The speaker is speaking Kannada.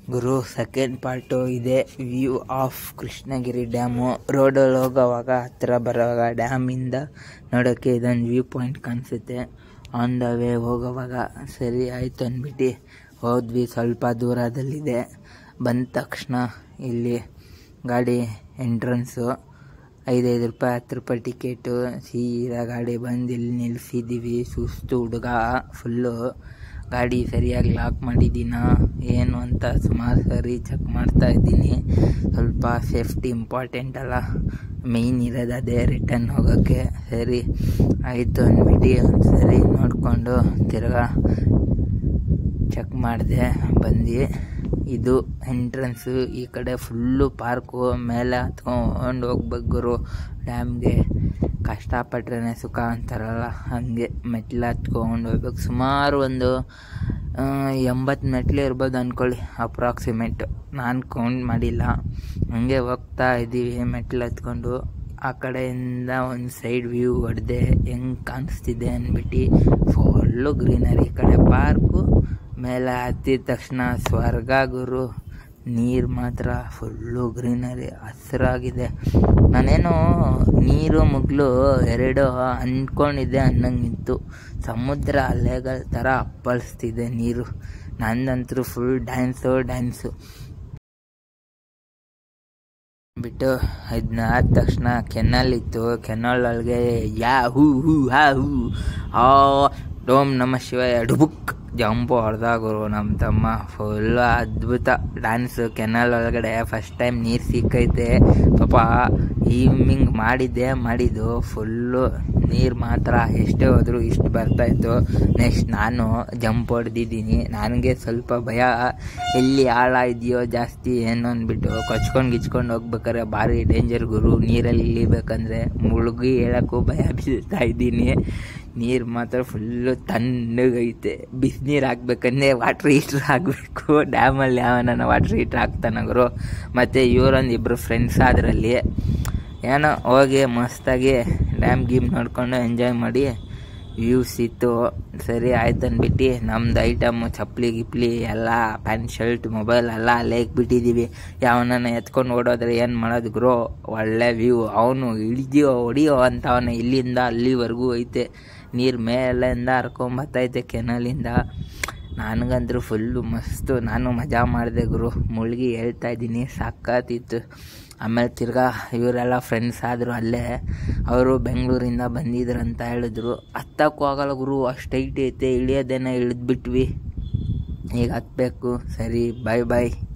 ಗುರು ಸೆಕೆಂಡ್ ಪಾರ್ಟು ಇದೆ ವ್ಯೂ ಆಫ್ ಕೃಷ್ಣಗಿರಿ ಡ್ಯಾಮು ರೋಡಲ್ಲಿ ಹೋಗೋವಾಗ ಹತ್ರ ಬರೋವಾಗ ಡ್ಯಾಮಿಂದ ನೋಡೋಕ್ಕೆ ಇದೊಂದು ವ್ಯೂ ಪಾಯಿಂಟ್ ಕಾಣಿಸುತ್ತೆ ಆನ್ ದ ವೇ ಹೋಗೋವಾಗ ಸರಿ ಆಯಿತು ಅಂದ್ಬಿಟ್ಟು ಹೋದ್ವಿ ಸ್ವಲ್ಪ ದೂರದಲ್ಲಿದೆ ಬಂದ ತಕ್ಷಣ ಇಲ್ಲಿ ಗಾಡಿ ಎಂಟ್ರೆನ್ಸು ಐದೈದು ರೂಪಾಯಿ ಹತ್ತು ರೂಪಾಯಿ ಟಿಕೆಟು ಸೀದಾ ಗಾಡಿ ಬಂದು ಇಲ್ಲಿ ನಿಲ್ಲಿಸಿದ್ದೀವಿ ಸುಸ್ತು ಹುಡುಗ ಫುಲ್ಲು ಗಾಡಿ ಸರಿಯಾಗಿ ಲಾಕ್ ಮಾಡಿದ್ದೀನ ಏನು ಅಂತ ಸುಮಾರು ಸರಿ ಚೆಕ್ ಮಾಡ್ತಾ ಇದ್ದೀನಿ ಸ್ವಲ್ಪ ಸೇಫ್ಟಿ ಇಂಪಾರ್ಟೆಂಟ್ ಅಲ್ಲ ಮೇಯ್ನ್ ಇರೋದು ಅದೇ ರಿಟರ್ನ್ ಹೋಗೋಕ್ಕೆ ಸರಿ ಆಯಿತು ಅಂದ್ಬಿಟ್ಟು ಒಂದು ಸರಿ ನೋಡಿಕೊಂಡು ತಿರ್ಗಾ ಚೆಕ್ ಮಾಡಿದೆ ಬಂದು ಇದು ಎಂಟ್ರೆನ್ಸು ಈ ಕಡೆ ಫುಲ್ಲು ಪಾರ್ಕು ಮೇಲೆ ಹತ್ಕೊಂಡು ಹೋಗ್ಬೇಕು ಗುರು ಡ್ಯಾಮ್ಗೆ ಕಷ್ಟಪಟ್ರೆ ಸುಖ ಅಂತಾರಲ್ಲ ಹಾಗೆ ಮೆಟ್ಲು ಹತ್ಕೊಂಡು ಹೋಗ್ಬೇಕು ಸುಮಾರು ಒಂದು ಎಂಬತ್ತು ಮೆಟ್ಲು ಇರ್ಬೋದು ಅಂದ್ಕೊಳ್ಳಿ ಅಪ್ರಾಕ್ಸಿಮೇಟ್ ನಾನು ಕೌಂಟ್ ಮಾಡಿಲ್ಲ ಹಂಗೆ ಹೋಗ್ತಾ ಇದ್ದೀವಿ ಮೆಟ್ಲು ಹತ್ಕೊಂಡು ಆ ಕಡೆಯಿಂದ ಒಂದು ಸೈಡ್ ವ್ಯೂ ಹೊಡೆದೆ ಹೆಂಗೆ ಕಾಣಿಸ್ತಿದೆ ಅಂದ್ಬಿಟ್ಟು ಫುಲ್ಲು ಗ್ರೀನರಿ ಈ ಕಡೆ ಪಾರ್ಕು ಮೇಲೆ ಹತ್ತಿದ ತಕ್ಷಣ ಸ್ವರ್ಗ ಗುರು ನೀರು ಮಾತ್ರ ಫುಲ್ಲು ಗ್ರೀನರಿ ಹಸಿರಾಗಿದೆ ನಾನೇನು ನೀರು ಮುಗ್ಲು ಎರಡು ಅಂದ್ಕೊಂಡಿದ್ದೆ ಅನ್ನಂಗಿತ್ತು ಸಮುದ್ರ ಅಲೆಗಳ ಥರ ಅಪ್ಪಳಿಸ್ತಿದೆ ನೀರು ನಂದಂತರೂ ಫುಲ್ ಡ್ಯಾನ್ಸು ಡ್ಯಾನ್ಸು ಬಿಟ್ಟು ಇದನ್ನ ಆದ ತಕ್ಷಣ ಕೆನಲ್ ಇತ್ತು ಕೆನಲ್ ಒಳಗೆ ಯಾ ಹೂ ಹೂ ಹಾ ಹೂ ಆ ಓಂ ನಮ ಶಿವಾಯ ಡುಬುಕ್ ಜಂಪು ಹೊಡೆದ ಗುರು ನಮ್ಮ ತಮ್ಮ ಫುಲ್ಲು ಅದ್ಭುತ ಡ್ಯಾನ್ಸು ಕೆನಲ್ ಒಳಗಡೆ ಫಸ್ಟ್ ಟೈಮ್ ನೀರು ಸಿಕ್ಕೈತೆ ಪಾಪ ಈವ್ನಿಂಗ್ ಮಾಡಿದ್ದೆ ಮಾಡಿದ್ದು ಫುಲ್ಲು ನೀರು ಮಾತ್ರ ಎಷ್ಟೇ ಹೋದರೂ ಇಷ್ಟು ಬರ್ತಾಯಿತ್ತು ನೆಕ್ಸ್ಟ್ ನಾನು ಜಂಪ್ ಹೊಡೆದಿದ್ದೀನಿ ನನಗೆ ಸ್ವಲ್ಪ ಭಯ ಎಲ್ಲಿ ಆಳ ಇದೆಯೋ ಜಾಸ್ತಿ ಏನು ಅಂದ್ಬಿಟ್ಟು ಕೊಚ್ಕೊಂಡು ಗಿಚ್ಕೊಂಡು ಹೋಗ್ಬೇಕಾರೆ ಭಾರಿ ಡೇಂಜರ್ ಗುರು ನೀರಲ್ಲಿ ಇಳಿಬೇಕಂದ್ರೆ ಮುಳುಗಿ ಹೇಳೋಕ್ಕೂ ಭಯ ಬೀಳ್ತಾ ಇದ್ದೀನಿ ನೀರು ಮಾತ್ರ ಫುಲ್ಲು ತಣ್ಣಗೈತೆ ಬಿಸಿನೀರು ಹಾಕ್ಬೇಕಂದ್ರೆ ವಾಟ್ರ್ ಹೀಟ್ರ್ ಹಾಕಬೇಕು ಡ್ಯಾಮಲ್ಲಿ ಯಾವನ ವಾಟ್ರ್ ಹೀಟ್ರ್ ಹಾಕ್ತಾನ ಗುರು ಮತ್ತು ಇವರೊಂದು ಇಬ್ಬರು ಫ್ರೆಂಡ್ಸ್ ಅದರಲ್ಲಿ ಏನೋ ಹೋಗಿ ಮಸ್ತಾಗಿ ಡ್ಯಾಮ್ ಗೀಮ್ ನೋಡ್ಕೊಂಡು ಎಂಜಾಯ್ ಮಾಡಿ ವ್ಯೂಸ್ ಇತ್ತು ಸರಿ ಆಯ್ತು ಅಂದ್ಬಿಟ್ಟು ನಮ್ದು ಐಟಮು ಚಪ್ಪಲಿ ಗಿಪ್ಲಿ ಎಲ್ಲ ಪ್ಯಾಂಟ್ ಶರ್ಟ್ ಮೊಬೈಲ್ ಎಲ್ಲ ಅಲ್ಲೇ ಇಕ್ಬಿಟ್ಟಿದ್ದೀವಿ ಯಾವನನ್ನ ಎತ್ಕೊಂಡು ಓಡೋದ್ರೆ ಏನು ಮಾಡೋದು ಗ್ರೋ ಒಳ್ಳೆ ವ್ಯೂ ಅವನು ಇಳಿದ್ಯೋ ಹೊಡಿಯೋ ಅಂತ ಅವನು ಇಲ್ಲಿಂದ ಅಲ್ಲಿವರೆಗೂ ಐತೆ ನೀರು ಮೇಲಿಂದ ಹರ್ಕೊಂಬತ್ತೈತೆ ಕೆನಲಿಂದ ನನಗಂತೂ ಫುಲ್ಲು ಮಸ್ತು ನಾನು ಮಜಾ ಮಾಡಿದೆ ಗುರು ಮುಳುಗಿ ಹೇಳ್ತಾ ಇದ್ದೀನಿ ಸಕ್ಕತ್ತಿತ್ತು ಆಮೇಲೆ ತಿರ್ಗಾ ಇವರೆಲ್ಲ ಫ್ರೆಂಡ್ಸ್ ಆದರು ಅಲ್ಲೇ ಅವರು ಬೆಂಗಳೂರಿಂದ ಬಂದಿದ್ರು ಅಂತ ಹೇಳಿದ್ರು ಹತ್ತಕ್ಕೂ ಆಗಲ್ಲ ಗುರು ಅಷ್ಟು ಹೈಟ್ ಐತೆ ಇಳಿಯೋದೇನೋ ಇಳಿದ್ಬಿಟ್ವಿ ಈಗ ಹತ್ತಬೇಕು ಸರಿ ಬಾಯ್ ಬಾಯ್